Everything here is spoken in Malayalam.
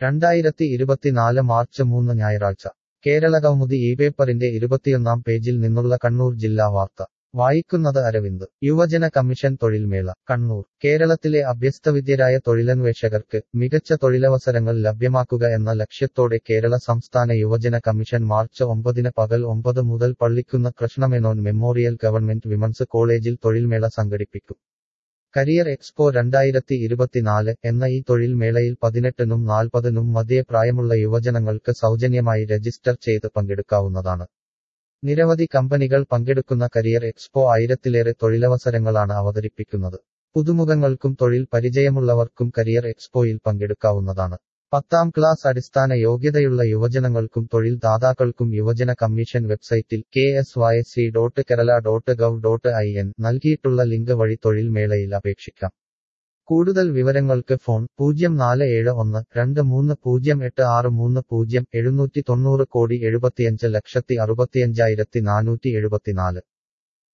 രണ്ടായിരത്തി ഇരുപത്തിനാല് മാർച്ച് മൂന്ന് ഞായറാഴ്ച കേരള കൗമുദി ഈ പേപ്പറിന്റെ ഇരുപത്തിയൊന്നാം പേജിൽ നിന്നുള്ള കണ്ണൂർ ജില്ലാ വാർത്ത വായിക്കുന്നത് അരവിന്ദ് യുവജന കമ്മീഷൻ തൊഴിൽമേള കണ്ണൂർ കേരളത്തിലെ അഭ്യസ്തവിദ്യരായ തൊഴിലന്വേഷകർക്ക് മികച്ച തൊഴിലവസരങ്ങൾ ലഭ്യമാക്കുക എന്ന ലക്ഷ്യത്തോടെ കേരള സംസ്ഥാന യുവജന കമ്മീഷൻ മാർച്ച് ഒമ്പതിന് പകൽ ഒമ്പത് മുതൽ Pallikunnu Krishna Menon memorial government women's കോളേജിൽ തൊഴിൽമേള സംഘടിപ്പിക്കും കരിയർ എക്സ്പോ രണ്ടായിരത്തി ഇരുപത്തിനാല് എന്ന ഈ തൊഴിൽ മേളയിൽ പതിനെട്ടിനും നാൽപ്പതിനും മധ്യേ പ്രായമുള്ള യുവജനങ്ങൾക്ക് സൗജന്യമായി രജിസ്റ്റർ ചെയ്ത് പങ്കെടുക്കാവുന്നതാണ് നിരവധി കമ്പനികൾ പങ്കെടുക്കുന്ന കരിയർ എക്സ്പോ ആയിരത്തിലേറെ തൊഴിലവസരങ്ങളാണ് അവതരിപ്പിക്കുന്നത് പുതുമുഖങ്ങൾക്കും തൊഴിൽ പരിചയമുള്ളവർക്കും കരിയർ എക്സ്പോയിൽ പങ്കെടുക്കാവുന്നതാണ് പത്താം ക്ലാസ് അടിസ്ഥാന യോഗ്യതയുള്ള യുവജനങ്ങൾക്കും തൊഴിൽ ദാതാക്കൾക്കും യുവജന കമ്മീഷൻ വെബ്സൈറ്റിൽ K S Y C dot Kerala dot gov dot I N നൽകിയിട്ടുള്ള ലിങ്ക് വഴി തൊഴിൽ മേളയിൽ അപേക്ഷിക്കാം കൂടുതൽ വിവരങ്ങൾക്ക് ഫോൺ പൂജ്യം നാല് ഏഴ് ഒന്ന് രണ്ട് മൂന്ന് പൂജ്യം എട്ട് ആറ് മൂന്ന് പൂജ്യം എഴുന്നൂറ്റി തൊണ്ണൂറ് കോടി എഴുപത്തിയഞ്ച് ലക്ഷത്തി അറുപത്തിയഞ്ചായിരത്തി നാനൂറ്റി എഴുപത്തിനാല്